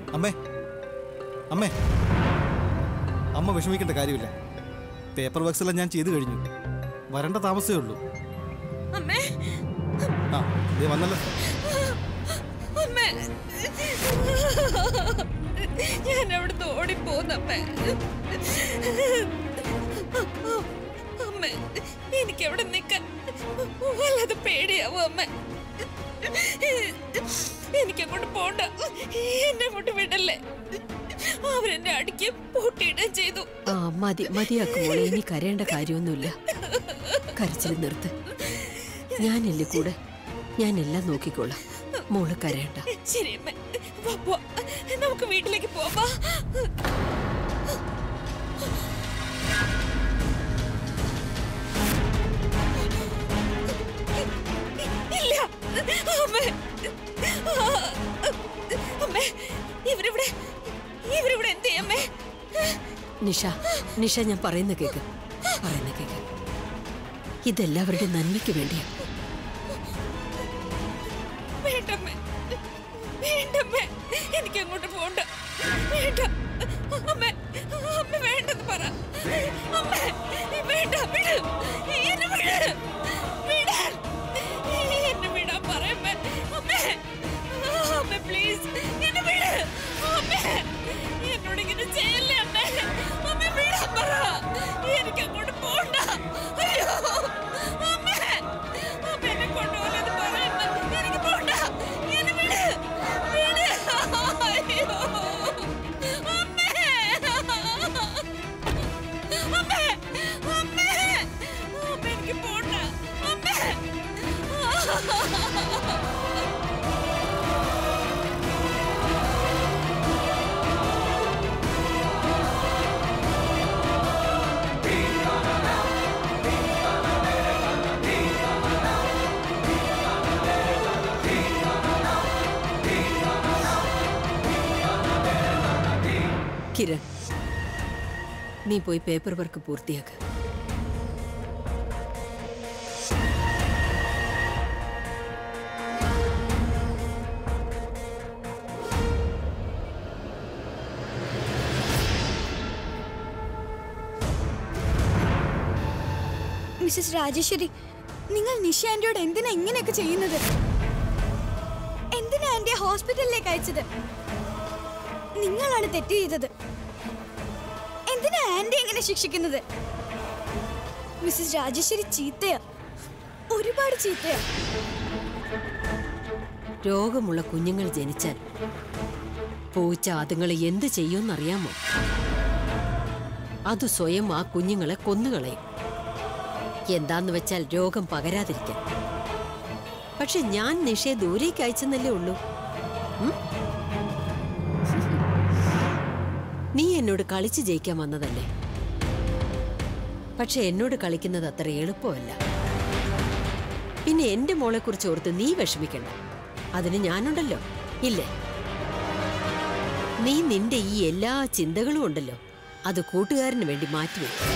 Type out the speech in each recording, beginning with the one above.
അമ്മേ അമ്മേ അമ്മ വിഷമിക്കേണ്ട കാര്യമില്ല പേപ്പർ വർക്ക്സ് എല്ലാം ഞാൻ ചെയ്തു കഴിഞ്ഞു വരേണ്ട താമസമേ ഉള്ളൂ അമ്മേ ആ ദേ വന്നല്ലോ അമ്മേ ഞാൻ അവിടുന്ന് ഓടിപ്പോന്നമ്മേ അമ്മേ എനിക്ക് അവിടെ നിൽക്കാൻ വല്ലാതെ പേടിയാവും അമ്മേ എനിക്ക് അങ്ങോട്ട് പോണ്ട എന്നെ അങ്ങോട്ട് വിടല്ലേ അവരെന്നെ അടിക്കുകയും പൂട്ടിയിടുകയും ചെയ്തു ആ മതി മതിയാക്കും മോളെ ഇനി കരയേണ്ട കാര്യമൊന്നുമില്ല കരച്ചിൽ നിർത്ത് ഞാനില്ലേ കൂടെ ഞാൻ എല്ലാം നോക്കിക്കോളാം മോള് കരയണ്ട ശരി അമ്മ വാ, പോവാം. നമുക്ക് വീട്ടിലേക്ക് പോവാം ഇല്ല അമ്മേ അമ്മേ ഇവരിവിടെ ഇവരിവിടെ എന്ത് ചെയ്യമ്മേ നിഷ നിഷ ഞാൻ പറയുന്ന കേക്ക് പറയുന്ന കേക്ക് ഇതെല്ലാവരുടെ നന്മയ്ക്ക് വേണ്ടിയാ വേണ്ടമ്മേ വേണ്ടമ്മേ എനിക്ക് അങ്ങോട്ട് പോണ്ട വേണ്ട അമ്മേ അമ്മ വേണ്ടെന്ന് പറ അമ്മേ വേണ്ട വിട് എന്നെ വിട് വിടാൻ എന്നെ വിടാൻ പറയമ്മേ അമ്മേ അമ്മേ പ്ലീസ് എന്നെ വിട് അമ്മേ എന്നോട് ഇങ്ങനെ ചെയ്യല്ലേ അമ്മേ അമ്മേ വിടാൻ പറ എനിക്ക് അങ്ങോട്ട് പോണ്ട അയ്യോ അമ്മേ അമ്മ എന്നെ കൊണ്ടുപോലെന്ന് പറയണ്ട എനിക്ക് പോണ്ട എന്നെ വിട് വിട് അയ്യോ അമ്മേ അമ്മേ അമ്മേ അമ്മ എനിക്ക് പോണ്ട അമ്മേ കിരൺ നീ പോയി പേപ്പർ വർക്ക് പൂർത്തിയാക്ക് മിസ്സസ് രാജേശ്വരി നിങ്ങൾ നിഷ ആന്റിയോട് എന്തിനാ ഇങ്ങനെയൊക്കെ ചെയ്യുന്നത് എന്തിനാ ആന്റിയെ ഹോസ്പിറ്റലിലേക്ക് അയച്ചത് നിങ്ങളാണ് തെറ്റ് ചെയ്തത് എന്തിനാ ആന്റി ഇങ്ങനെ ശിക്ഷിക്കുന്നത് മിസ്സസ് രാജേശ്വരി ചീത്തയാ ഒരുപാട് ചീത്തയാ രോഗമുള്ള കുഞ്ഞുങ്ങൾ ജനിച്ചാൽ പൂച്ച അതുങ്ങളെ എന്ത് ചെയ്യുമെന്നറിയാമോ അത് സ്വയം ആ കുഞ്ഞുങ്ങളെ കൊന്നുകളയും എന്താന്ന് വെച്ചാൽ രോഗം പകരാതിരിക്കാൻ പക്ഷെ ഞാൻ നിഷയെ ദൂരേക്ക് അയച്ചെന്നല്ലേ ഉള്ളൂ ഉം? നീ എന്നോട് കളിച്ച് ജയിക്കാൻ വന്നതല്ലേ പക്ഷെ എന്നോട് കളിക്കുന്നത് അത്ര എളുപ്പമല്ല പിന്നെ എന്റെ മോളെക്കുറിച്ച് ഓർത്ത് നീ വിഷമിക്കണ്ട അതിന് ഞാനുണ്ടല്ലോ ഇല്ലേ നീ നിന്റെ ഈ എല്ലാ ചിന്തകളും ഉണ്ടല്ലോ അത് കൂട്ടുകാരന് വേണ്ടി മാറ്റിവെക്കും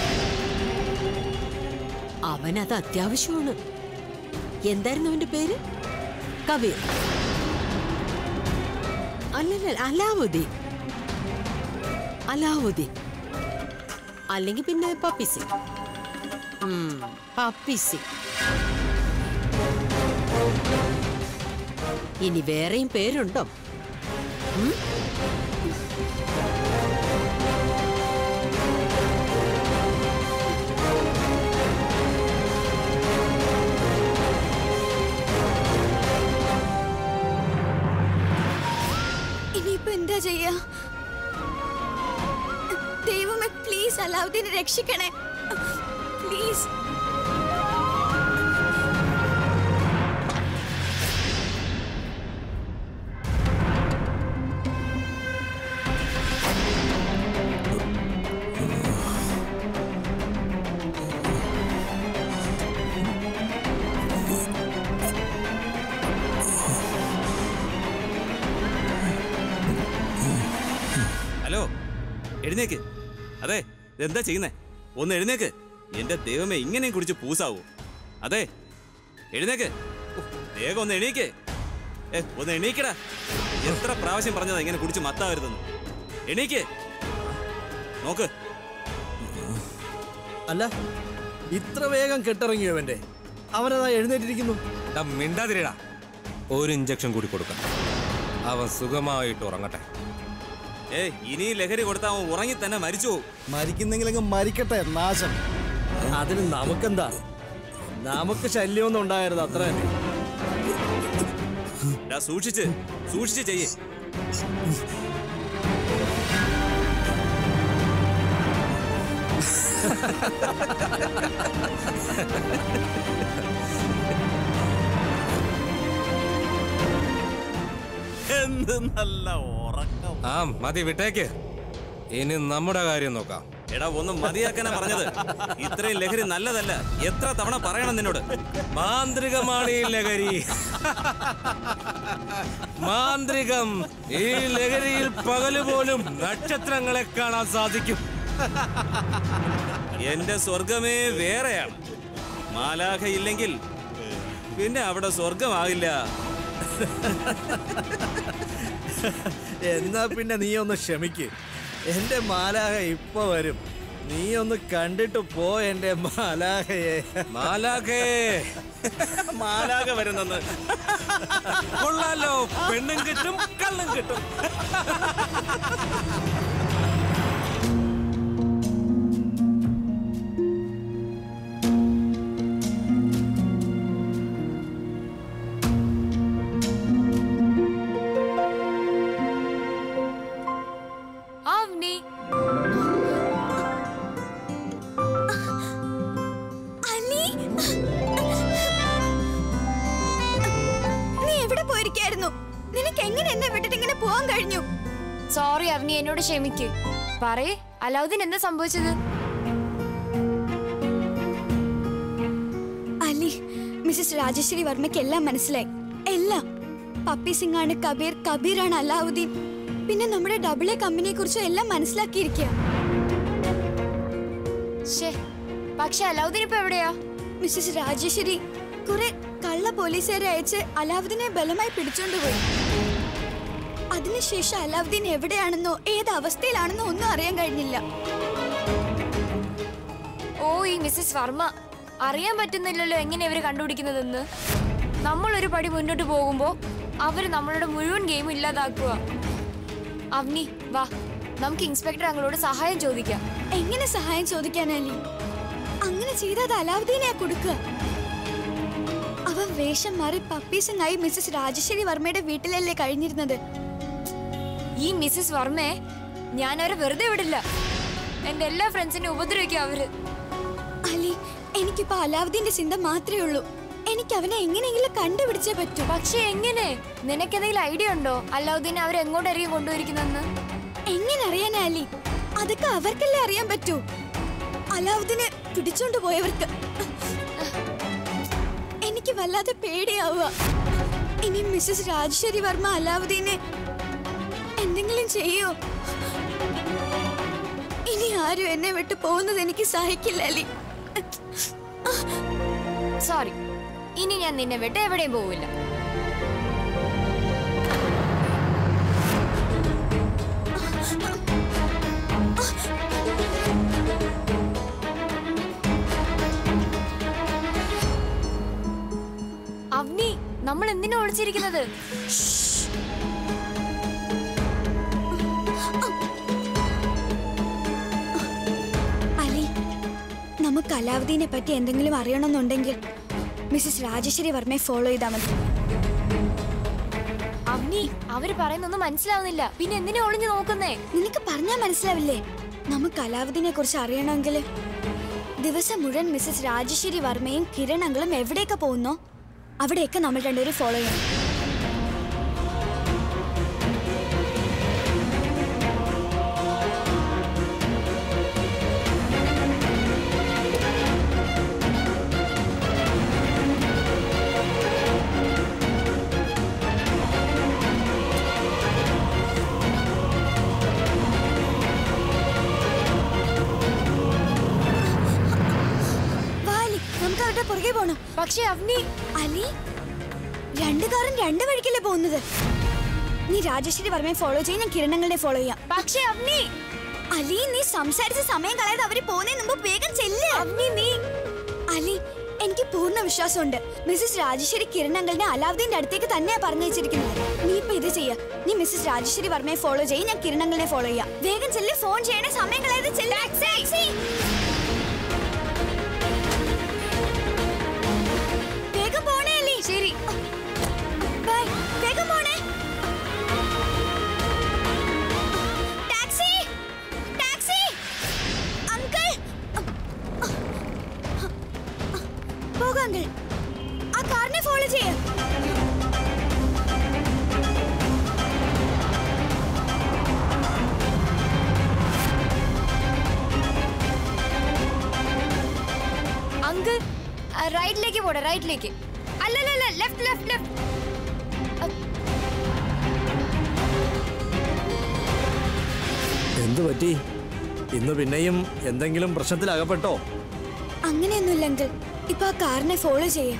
അവനത് അത്യാവശ്യമാണ് എന്തായിരുന്നു അവന്റെ പേര് കബീർ അല്ലല്ല അലാവുദ്ദീൻ അലാവുദ്ദീൻ അല്ലെങ്കിൽ പിന്നെ പപ്പി സിംഗ് ഉം, പപ്പി സിംഗ് ഇനി വേറെയും പേരുണ്ടോ ഉം? ഇനിയിപ്പോ എന്താ ചെയ്യാ ദൈവമേ പ്ലീസ് അലാവുദ്ദീനെ രക്ഷിക്കണേ പ്ലീസ് ഹലോ എഴുന്നേക്ക് അതെ എന്താ ചെയ്യുന്നേ ഒന്ന് എഴുന്നേക്ക് എന്റെ ദൈവമേ ഇങ്ങനെയും കുടിച്ച് പൂസാവൂ അതെ എഴുന്നേക്ക് ഉഫ്, വേഗം ഒന്ന് എണീക്ക് ഏ ഒന്ന് എണീക്കടാ എത്ര പ്രാവശ്യം പറഞ്ഞതാ ഇങ്ങനെ കുടിച്ച് മത്താവരുതെന്ന് എണീക്ക് നോക്ക് അല്ല ഇത്ര വേഗം കെട്ടിറങ്ങിയോ അവന്റെ അവനതാ എഴുന്നേറ്റിരിക്കുന്നു ഡാ, മിണ്ടാതിരിടാ ഒരു ഇഞ്ചക്ഷൻ കൂടി കൊടുക്കാം അവൻ സുഖമായിട്ട് ഉറങ്ങട്ടെ ഏ ഇനി ലഹരി കൊടുത്താൽ അവൻ ഉറങ്ങി തന്നെ മരിച്ചു പോകും മരിക്കുന്നെങ്കിലെങ്കിൽ മരിക്കട്ടെ നാശം അതിന് നമുക്കെന്താ നമുക്ക് ശല്യമൊന്നും ഉണ്ടായിരുന്നു അത്ര തന്നെ ഡാ, സൂക്ഷിച്ച് സൂക്ഷിച്ച് ചെയ്യേ എന്ത് നല്ല ഉറക്കം ആ മതി വിട്ടേക്ക് ഇനി നമ്മുടെ കാര്യം നോക്കാം എടാ ഒന്ന് മതിയാക്കാനാ പറഞ്ഞത് ഇത്രയും ലഹരി നല്ലതല്ല എത്ര തവണ പറയണം നിന്നോട് മാന്ത്രികമാണ് ഈ ലഹരി മാന്ത്രികം ഈ ലഹരിയിൽ പകല് പോലും നക്ഷത്രങ്ങളെ കാണാൻ സാധിക്കും എന്റെ സ്വർഗമേ വേറെയാണ് മാലാഖ ഇല്ലെങ്കിൽ പിന്നെ അവിടെ സ്വർഗമാകില്ല എന്നാ പിന്നെ നീ ഒന്ന് ക്ഷമിക്ക് എന്റെ മാലാഹ ഇപ്പൊ വരും നീ ഒന്ന് കണ്ടിട്ട് പോ എന്റെ മാലാഹയെ മാലാഖേ മാലാഖ വരുന്നെന്ന് കൊള്ളാലോ പെണ്ണും കിട്ടും കള്ളും കിട്ടും അവനി അലി നീ എവിടെ പോയിരിക്കായിരുന്നു നിനക്ക് എങ്ങനെ എന്നെ വിട്ടിട്ട് ഇങ്ങനെ പോവാൻ കഴിഞ്ഞു സോറി അവനി എന്നോട് ക്ഷമിക്ക് പറയേ അലാവുദ്ദീൻ എന്താ സംഭവിച്ചത് അലി മിസ്സസ് രാജേശ്വരി വർമ്മയ്ക്ക് എല്ലാം മനസ്സിലായി എല്ലാം പപ്പി സിംഗ് ആണ് കബീർ കബീറാണ് അലാവുദ്ദീൻ പിന്നെ നമ്മുടെ ഡബിൾ എ കമ്പനിയെ കുറിച്ചും എല്ലാം മനസ്സിലാക്കിയിരിക്കുക ഷേ പക്ഷെ അലാവുദ്ദീൻ ഇപ്പൊ എവിടെയാ മിസ്സസ് രാജേശ്വരി കുറെ കള്ള പോലീസുകാരെ അയച്ച് അലാവുദ്ദീനെ ബലമായി പിടിച്ചോണ്ടുപോയി അതിനുശേഷം അലാവുദ്ദീൻ എവിടെയാണെന്നോ ഏത് അവസ്ഥയിലാണെന്നോ ഒന്നും അറിയാൻ കഴിഞ്ഞില്ല ഓ ഈ മിസ്സസ് വർമ്മ അറിയാൻ പറ്റുന്നില്ലല്ലോ എങ്ങനെ ഇവര് കണ്ടുപിടിക്കുന്നതെന്ന് നമ്മൾ ഒരു പടി മുന്നോട്ട് പോകുമ്പോ അവര് നമ്മളുടെ മുഴുവൻ ഗെയിം ഇല്ലാതാക്കുക അവനി വാ നമുക്ക് ഇൻസ്പെക്ടർ അങ്ങളോട് സഹായം ചോദിക്കാം എങ്ങനെ സഹായം ചോദിക്കാനല്ലേ അങ്ങനെ ചെയ്താൽ അത് അലാവുദ്ദീനെ കൊടുക്കുക അവൻ വേഷം മാറി പപ്പീസിനായി മിസ്സസ് രാജശ്വരി വർമ്മയുടെ വീട്ടിലല്ലേ കഴിഞ്ഞിരുന്നത് ഈ മിസ്സസ് വർമ്മയെ ഞാൻ അവരെ വെറുതെ വിടില്ല എന്റെ എല്ലാ ഫ്രണ്ട്സിനെ ഉപദ്രവിക്കും അവര് അലി എനിക്കിപ്പോ അലാവുദ്ദീന്റെ ചിന്ത മാത്രമേ ഉള്ളൂ എനിക്ക് അവനെ എങ്ങനെയെങ്കിലും കണ്ടുപിടിച്ചേ പറ്റൂ പക്ഷെ എങ്ങനെ നിനക്ക് എന്തെങ്കിലും ഐഡിയ ഉണ്ടോ അല്ലാവുദ്ദീൻ അവരെ എങ്ങോട്ടായിരിക്കും കൊണ്ടുപോയിരിക്കുന്നെന്ന് എങ്ങനെ അറിയാനാ അലി അതൊക്കെ അവർക്കല്ലേ അറിയാൻ പറ്റൂ അലാവുദ്ദീനെ പിടിച്ചോണ്ട് പോയവർക്ക് എനിക്ക് വല്ലാതെ പേടിയാവുക ഇനി മിസ്സസ് രാജശ്വരി വർമ്മ അലാവുദ്ദീനെ എന്തെങ്കിലും ചെയ്യോ ഇനി ആരും എന്നെ വിട്ടു പോകുന്നത് എനിക്ക് സഹിക്കില്ല അലി സോറി ഇനി ഞാൻ നിന്നെ വിട്ട് എവിടെയും പോവില്ല അവനി നമ്മൾ എന്തിനാ ഒളിച്ചിരിക്കുന്നത് അലി നമുക്ക് അലാവുദ്ദീനെ പറ്റി എന്തെങ്കിലും അറിയണമെന്നുണ്ടെങ്കിൽ മിസ്സസ് രാജശ്വരി വർമ്മയെ ഫോളോ ചെയ്താൽ മതി അവനി അവര് പറയുന്നൊന്നും മനസ്സിലാവുന്നില്ല പിന്നെ എന്തിനാ ഒളിഞ്ഞു നോക്കുന്നേ നിനക്ക് പറഞ്ഞാൽ മനസ്സിലാവില്ലേ നമുക്ക് അലാവുദ്ദീനെ കുറിച്ച് അറിയണമെങ്കിൽ ദിവസം മുഴുവൻ മിസ്സസ് രാജശ്വരി വർമ്മയും കിരണങ്ങളും എവിടെയൊക്കെ പോകുന്നോ അവിടെയൊക്കെ നമ്മൾ രണ്ടുപേരും ഫോളോ ചെയ്യണം വാ അലി നമുക്ക് അവരുടെ പുറകെ പോണം പക്ഷെ അവനി അലി രണ്ട് കാറും രണ്ട് വഴിക്കല്ലേ പോകുന്നത് നീ രാജേശ്വരി വർമ്മയെ ഫോളോ ചെയ്യും ഞാൻ കിരണങ്ങളെ ഫോളോ ചെയ്യാം പക്ഷേ അവനി അലി നീ സംസാരിച്ച സമയം കളയാതെ അവര് പോകുന്നതിന് മുമ്പ് വേഗം ചെല്ല് അവനി നീ അലി എനിക്ക് പൂർണ്ണ വിശ്വാസമുണ്ട് മിസ്സസ് രാജേശ്വരി കിരണങ്ങളുടെ അലാവുദ്ദീന്റെ അടുത്തേക്ക് തന്നെയാ പറഞ്ഞു വെച്ചിരിക്കുന്നത് നീ ഇപ്പൊ ഇത് ചെയ്യ നീ മിസ്സസ് രാജേശ്വരി വർമ്മയെ ഫോളോ ചെയ്യും ഞാൻ കിരണങ്ങളെ ഫോളോ ചെയ്യാം വേഗം ചെല്ല് ഫോൺ ചെയ്യണേ സമയം കളയാതെ ചെല്ല് ടാക്സി വേഗം പോണേ അലി ശരി ബൈ വേഗം പോണേ ടാക്സി ടാക്സി അങ്കിൾ പോകാം അങ്കിൾ ആ കാറിനെ ഫോളോ ചെയ്യാം അങ്കിൾ റൈറ്റിലേക്ക് പോടെ റൈറ്റിലേക്ക് അല്ലല്ല ലെഫ്റ്റ് ലെഫ്റ്റ് ലെഫ്റ്റ് എന്തു പറ്റി ഇന്ന് പിന്നെയും എന്തെങ്കിലും പ്രശ്നത്തിൽ അകപ്പെട്ടോ അങ്ങനെയൊന്നുമില്ല അങ്കിൾ ഇപ്പൊ ആ കാറിനെ ഫോളോ ചെയ്യാം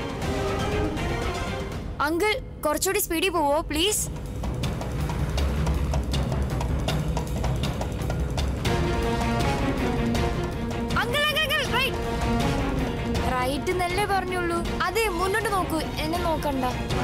അങ്കിൾ കുറച്ചുകൂടി സ്പീഡിൽ പോവോ please uncle uncle uncle right right എന്നല്ലേ പറഞ്ഞുള്ളൂ അതെ മുന്നോട്ട് നോക്കൂ എന്നെ നോക്കണ്ട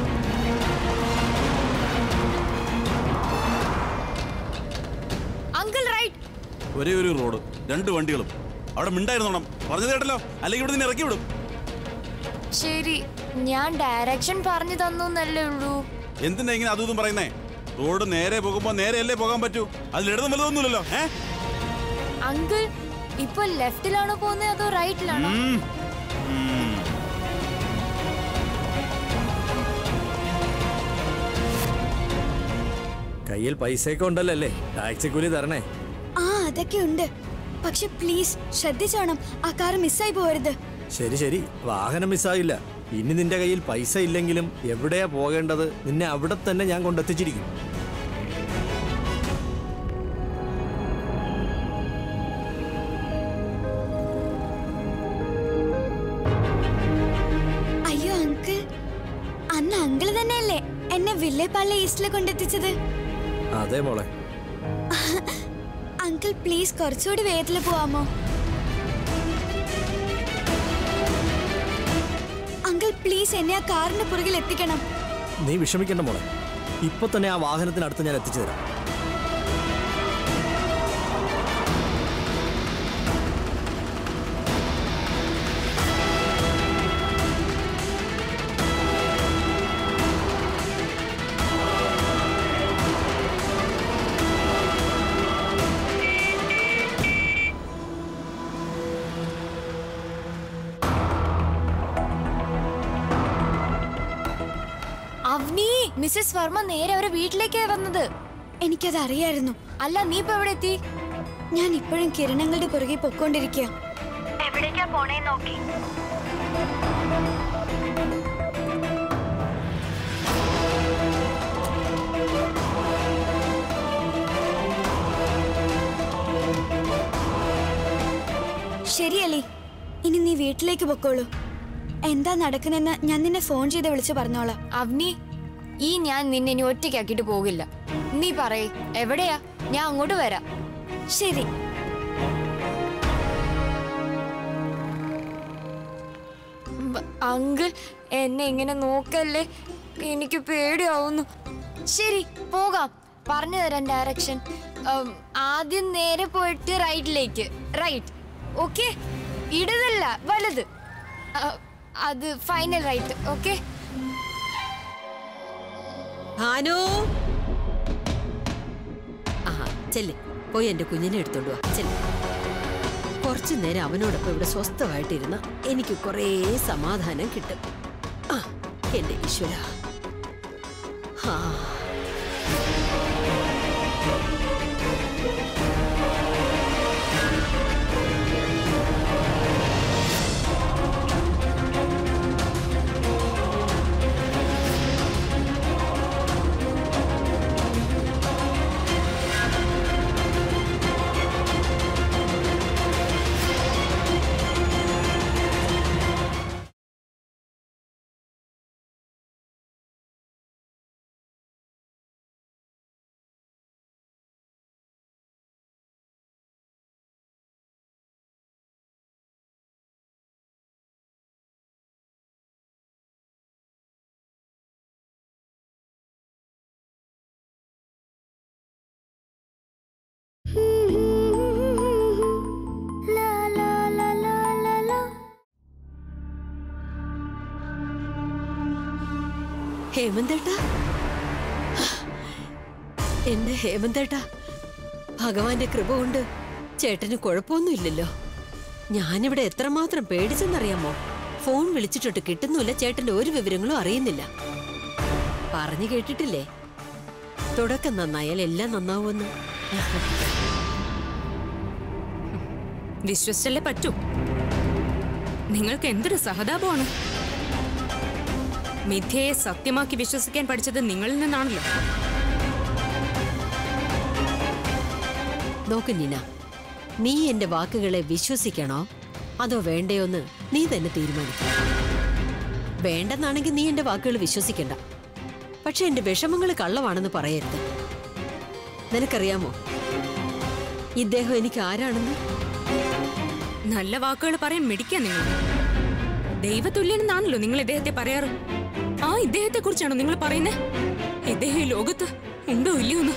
അങ്കിൾ റൈറ്റ് ഒരേ ഒരു റോഡ് രണ്ട് വണ്ടികളും അവിടെ മിണ്ടായിരുന്നോണം പറഞ്ഞത് കേട്ടല്ലോ അല്ലെങ്കിൽ ഇവിടെ നിന്ന് ഇറക്കി വിടും ശരി ഞാൻ ഡയറക്ഷൻ പറഞ്ഞു തന്നു എന്നല്ലേ ഉള്ളൂ എന്തിനാ ഇങ്ങനെ അതും ഇതും പറയുന്നേ റോഡ് നേരെ പോകുമ്പോ നേരെയല്ലേ പോകാൻ പറ്റൂ അതിൽ ഇടതും വലുതൊന്നുമില്ലല്ലോ ഏ അങ്കിൾ ഇപ്പൊ ലെഫ്റ്റിലാണോ പോകുന്നത് അതോ റൈറ്റിലാണോ ഉം. ഉം. കയ്യിൽ പൈസയൊക്കെ ഉണ്ടല്ലോ അല്ലേ ടാക്സി കൂലി തരണേ ആ അതൊക്കെ ഉണ്ട് പക്ഷെ പ്ലീസ് ശ്രദ്ധിച്ചോണം ആ കാർ മിസ്സായി പോകരുത് ശരി ശരി വാഹനം മിസ്സാകില്ല ഇനി നിന്റെ കയ്യിൽ പൈസ ഇല്ലെങ്കിലും എവിടെയാ പോകേണ്ടത് നിന്നെ അവിടെ തന്നെ ഞാൻ കൊണ്ടെത്തിച്ചിരിക്കും അയ്യോ അങ്കിൾ അന്ന് അങ്കിൾ തന്നെയല്ലേ എന്നെ വില്ലേപ്പാള്ള ഈസ്റ്റിൽ കൊണ്ടെത്തിച്ചത് അതെ മോളെ അങ്കിൾ പ്ലീസ് കുറച്ചുകൂടി വേഗത്തിൽ പോവാമോ അങ്കിൾ പ്ലീസ് എന്നെ ആ കാറിന്റെ പുറകിൽ എത്തിക്കണം നീ വിഷമിക്കണ്ട മോളെ ഇപ്പൊ തന്നെ ആ വാഹനത്തിനടുത്ത് ഞാൻ എത്തിച്ചു തരാം അവനി മിസ്സസ് വർമ്മ നേരെ അവരെ വീട്ടിലേക്കാ വന്നത് എനിക്കത് അറിയായിരുന്നു അല്ല നീ ഇപ്പൊ എവിടെ എത്തി ഞാൻ ഇപ്പോഴും കിരണങ്ങളുടെ പുറകെ പൊക്കോണ്ടിരിക്കുക എവിടേക്കാ പോണേ നോക്കി ശരിയല്ലേ ഇനി നീ വീട്ടിലേക്ക് പൊക്കോളൂ എന്താ നടക്കുന്നെന്ന് ഞാൻ നിന്നെ ഫോൺ ചെയ്ത് വിളിച്ച് പറഞ്ഞോളാം അവനി ഈ ഞാൻ നിന്നെ ഇനി ഒറ്റയ്ക്കാക്കിട്ട് പോകില്ല നീ പറയേ എവിടെയാ ഞാൻ അങ്ങോട്ട് വരാം ശരി ബ- അങ്കിൾ എന്നെ ഇങ്ങനെ നോക്കല്ലേ എനിക്ക് പേടിയാവുന്നു ശരി പോകാം പറഞ്ഞു തരാം ഡയറക്ഷൻ ഉം, ആദ്യം നേരെ പോയിട്ട് റൈറ്റിലേക്ക് റൈറ്റ് ഓക്കെ ഇടതല്ല വലത് അ, അത് ഫൈനൽ റൈറ്റ് ഓക്കെ ഭാനു ആ ചെല്ല് പോയി എന്റെ കുഞ്ഞിനെ എടുത്തോണ്ട് വാ ചെല്ല് കുറച്ചു നേരം അവനോടൊപ്പം ഇവിടെ സ്വസ്ഥമായിട്ടിരുന്ന എനിക്ക് കുറേ സമാധാനം കിട്ടും ആ എന്റെ ഈശ്വര ആ ഹേമന്തേട്ടാ എന്റെ ഹേമന്തേട്ടാ ഭഗവാന്റെ കൃപ കൊണ്ട് ചേട്ടന് കുഴപ്പമൊന്നുമില്ലല്ലോ ഞാനിവിടെ എത്രമാത്രം പേടിച്ചെന്നറിയാമോ ഫോൺ വിളിച്ചിട്ടിട്ട് കിട്ടുന്നുമില്ല ചേട്ടന്റെ ഒരു വിവരങ്ങളും അറിയുന്നില്ല പറഞ്ഞു കേട്ടിട്ടില്ലേ തുടക്കം നന്നായാൽ എല്ലാം നന്നാവുമെന്ന് വിശ്വസിച്ചല്ലേ പറ്റൂ നിങ്ങൾക്ക് എന്തൊരു സഹതാപമാണ് മിഥ്യയെ സത്യമാക്കി വിശ്വസിക്കാൻ പഠിച്ചത് നിങ്ങളിൽ നിന്നാണല്ലോ നോക്ക് നീന നീ എന്റെ വാക്കുകളെ വിശ്വസിക്കണോ അതോ വേണ്ടയോന്ന് നീ തന്നെ തീരുമാനിക്കും വേണ്ടെന്നാണെങ്കിൽ നീ എന്റെ വാക്കുകൾ വിശ്വസിക്കണ്ട പക്ഷെ എന്റെ വിഷമങ്ങൾ കള്ളമാണെന്ന് പറയരുത് നിനക്കറിയാമോ ഇദ്ദേഹം എനിക്ക് ആരാണെന്ന് നല്ല വാക്കുകൾ പറയാൻ മിടിക്കാൻ നിങ്ങൾ ദൈവതുല്യനെന്നാണല്ലോ നിങ്ങൾ ഇദ്ദേഹത്തെ പറയാറ് ആ ഇദ്ദേഹത്തെ കുറിച്ചാണോ നിങ്ങൾ പറയുന്നത് ഇദ്ദേഹം ഈ ലോകത്ത് ഉണ്ടോ ഇല്ലയോ എന്ന്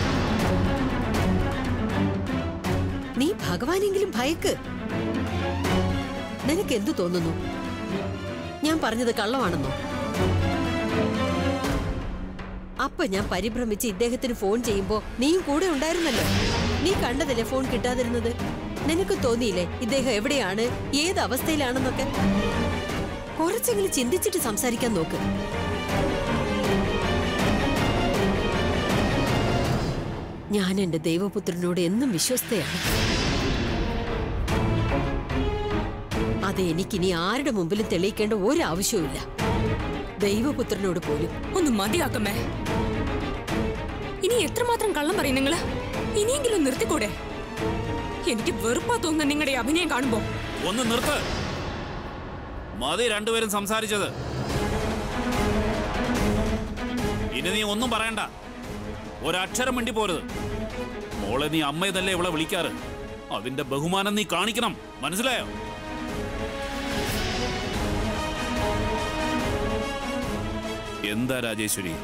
നീ ഭഗവാനെങ്കിലും ഭയക്ക് നിനക്ക് എന്തു തോന്നുന്നു ഞാൻ പറഞ്ഞത് കള്ളമാണെന്നോ അപ്പൊ ഞാൻ പരിഭ്രമിച്ച് ഇദ്ദേഹത്തിന് ഫോൺ ചെയ്യുമ്പോ നീയും കൂടെ ഉണ്ടായിരുന്നല്ലോ നീ കണ്ടതല്ലേ ഫോൺ കിട്ടാതിരുന്നത് നിനക്ക് തോന്നിയില്ലേ ഇദ്ദേഹം എവിടെയാണ് ഏത് അവസ്ഥയിലാണെന്നൊക്കെ കുറച്ചെങ്കിലും ചിന്തിച്ചിട്ട് സംസാരിക്കാൻ നോക്ക് ഞാൻ എന്റെ ദൈവപുത്രനോട് എന്നും വിശ്വസ്തയാണ് അത് എനിക്കിനി ആരുടെ മുമ്പിലും തെളിയിക്കേണ്ട ഒരു ആവശ്യവുമില്ല ദൈവപുത്രനോട് പോലും ഒന്ന് മതിയാക്കമ്മേ ഇനി എത്രമാത്രം കള്ളം പറയും നിങ്ങള് ഇനിയെങ്കിലും നിർത്തിക്കൂടെ എനിക്ക് വെറുപ്പാ തോന്നുന്ന നിങ്ങളുടെ ഈ അഭിനയം കാണുമ്പോ ഒന്ന് നിർത്ത് മതി രണ്ടുപേരും സംസാരിച്ചത് ഇനി നീ ഒന്നും പറയണ്ട ഒരക്ഷരം മിണ്ടി പോരുത് മോളെ നീ അമ്മയതല്ലേ ഇവളെ വിളിക്കാറ് അതിന്റെ ബഹുമാനം നീ കാണിക്കണം മനസ്സിലായോ എന്താ രാജേശ്വരി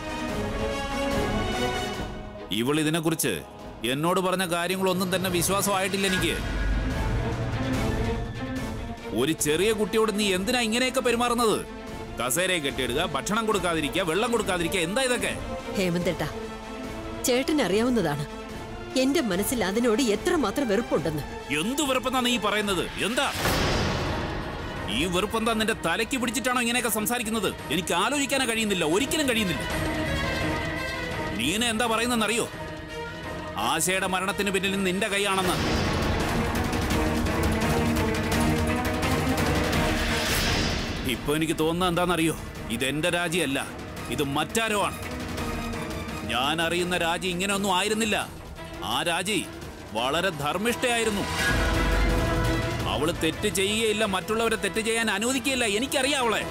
ഇവൾ ഇതിനെക്കുറിച്ച് എന്നോട് പറഞ്ഞ കാര്യങ്ങളൊന്നും തന്നെ വിശ്വാസമായിട്ടില്ല എനിക്ക് ഒരു ചെറിയ കുട്ടിയോട് നീ എന്തിനാ ഇങ്ങനെയൊക്കെ പെരുമാറുന്നത് കസേരയെ കെട്ടിയിടുക ഭക്ഷണം കൊടുക്കാതിരിക്കുക വെള്ളം കൊടുക്കാതിരിക്കുക എന്താ ഇതൊക്കെ ഹേമന്തേട്ടാ ചേട്ടന് അറിയാവുന്നതാണ് എന്റെ മനസ്സിൽ അതിനോട് എത്രമാത്രം വെറുപ്പുണ്ടെന്ന് എന്തു വെറുപ്പെന്നാ നീ പറയുന്നത് എന്താ ഈ വെറുപ്പെന്താ നിന്റെ തലയ്ക്ക് പിടിച്ചിട്ടാണോ ഇങ്ങനെയൊക്കെ സംസാരിക്കുന്നത് എനിക്ക് ആലോചിക്കാനേ കഴിയുന്നില്ല ഒരിക്കലും കഴിയുന്നില്ല നീന എന്താ പറയുന്നറിയോ ആശയുടെ മരണത്തിന് പിന്നിൽ നിന്റെ കൈയാണെന്ന് ഇപ്പൊ എനിക്ക് തോന്നുന്നത് എന്താണെന്നറിയോ ഇതെന്റെ രാജിയല്ല ഇത് മറ്റാരോ ആണ് ഞാൻ അറിയുന്ന രാജി ഇങ്ങനെയൊന്നും ആയിരുന്നില്ല ആ രാജി വളരെ ധർമ്മിഷ്ഠയായിരുന്നു അവള് തെറ്റ് ചെയ്യുകയില്ല മറ്റുള്ളവരെ തെറ്റ് ചെയ്യാൻ അനുവദിക്കുകയില്ല എനിക്കറിയാം അവളെ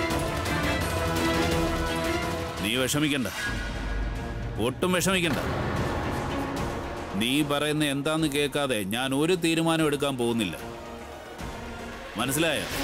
നീ വിഷമിക്കണ്ട ഒട്ടും വിഷമിക്കണ്ട നീ പറയുന്ന എന്താന്ന് കേൾക്കാതെ ഞാൻ ഒരു തീരുമാനം എടുക്കാൻ പോകുന്നില്ല മനസ്സിലായോ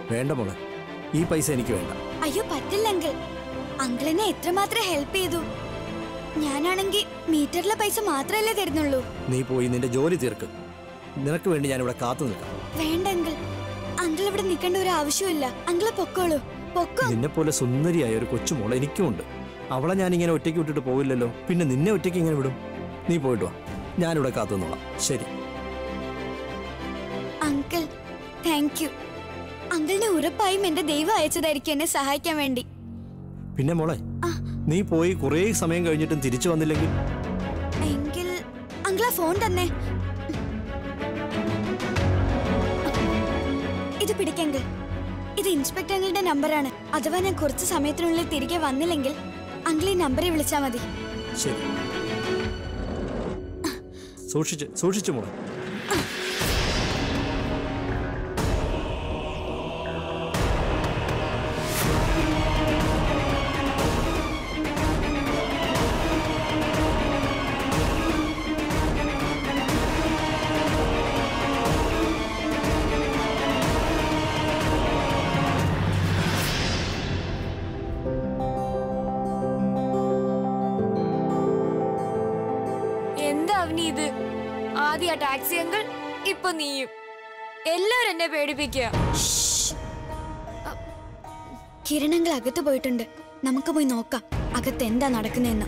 വേണ്ട മോളെ ഈ പൈസ എനിക്ക് വേണ്ട അയ്യോ പറ്റില്ല അങ്കിൾ അങ്കിൾ എന്നെ എത്രമാത്രം ഹെൽപ്പ് ചെയ്തു ഞാനാണെങ്കിൽ മീറ്ററിലെ പൈസ മാത്രമല്ലേ തരുന്നുള്ളൂ നീ പോയി നിന്റെ ജോലി തീർക്ക് നിനക്ക് വേണ്ടി ഞാനിവിടെ കാത്തു നിൽക്കാം വേണ്ട അങ്കിൾ അങ്കിൾ ഇവിടെ നിൽക്കേണ്ട ഒരു ആവശ്യമില്ല അങ്കിള് പൊക്കോളൂ പൊക്കോ നിന്നെ പോലെ സുന്ദരിയായ ഒരു കൊച്ചുമോൾ എനിക്കുമുണ്ട് അവളെ ഞാൻ ഇങ്ങനെ ഒറ്റയ്ക്ക് വിട്ടിട്ട് പോവില്ലല്ലോ പിന്നെ നിന്നെ ഒറ്റയ്ക്ക് ഇങ്ങനെ വിടും നീ പോയിട്ട് വാ ഞാനിവിടെ കാത്തു നിന്നോളാം ശരി അങ്കിൾ താങ്ക് യു അങ്കിളിനെ ഉറപ്പായും എന്റെ ദൈവം അയച്ചതായിരിക്കും എന്നെ സഹായിക്കാൻ വേണ്ടി പിന്നെ മോളെ നീ പോയി കുറേ സമയം കഴിഞ്ഞിട്ടും തിരിച്ചു വന്നില്ലെങ്കിൽ എങ്കിൽ അങ്കിൾ ആ ഫോൺ തന്നെ ഇത് പിടിക്കെങ്കിൽ ഇത് ഇൻസ്പെക്ടർ അങ്കിളുടെ നമ്പറാണ് അഥവാ ഞാൻ കുറച്ച് സമയത്തിനുള്ളിൽ തിരികെ വന്നില്ലെങ്കിൽ അങ്കിൾ ഈ നമ്പറിൽ വിളിച്ചാൽ മതി ശരി സൂക്ഷിച്ച് സൂക്ഷിച്ചു മോളെ എന്താ അവനി ഇത് ആദ്യ ആ ടാക്സി അങ്കിൾ ഇപ്പൊ നീയും എല്ലാരും എന്നെ പേടിപ്പിക്കുക കിരണങ്ങൾ അകത്ത് പോയിട്ടുണ്ട് നമുക്ക് പോയി നോക്കാം അകത്ത് എന്താ നടക്കുന്നതെന്ന്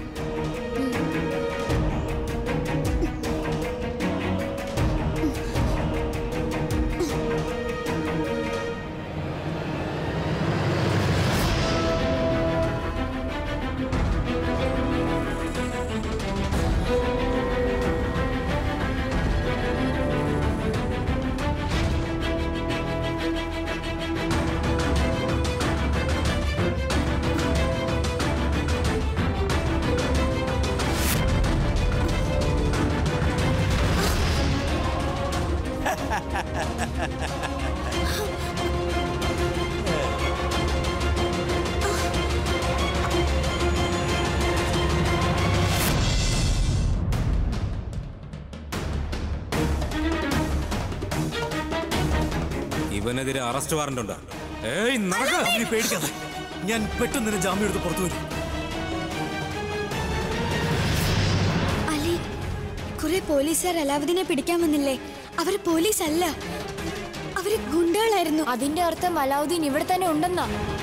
ഇവനെതിരെ അറസ്റ്റ് വാറന്റ് ഉണ്ടോ ഏയ് നടക്ക നീ പേടിക്കാതെ ഞാൻ പെട്ടെന്ന് തന്നെ ജാമ്യം എടുത്ത് പുറത്തു വരും അലി കുറെ പോലീസുകാർ അലാവുദ്ദീനെ പിടിക്കാൻ വന്നില്ലേ അവര് പോലീസ് അല്ല അവര് ഗുണ്ടകളായിരുന്നു അതിന്റെ അർത്ഥം അലാവുദ്ദീൻ ഇവിടെ തന്നെ ഉണ്ടെന്നാ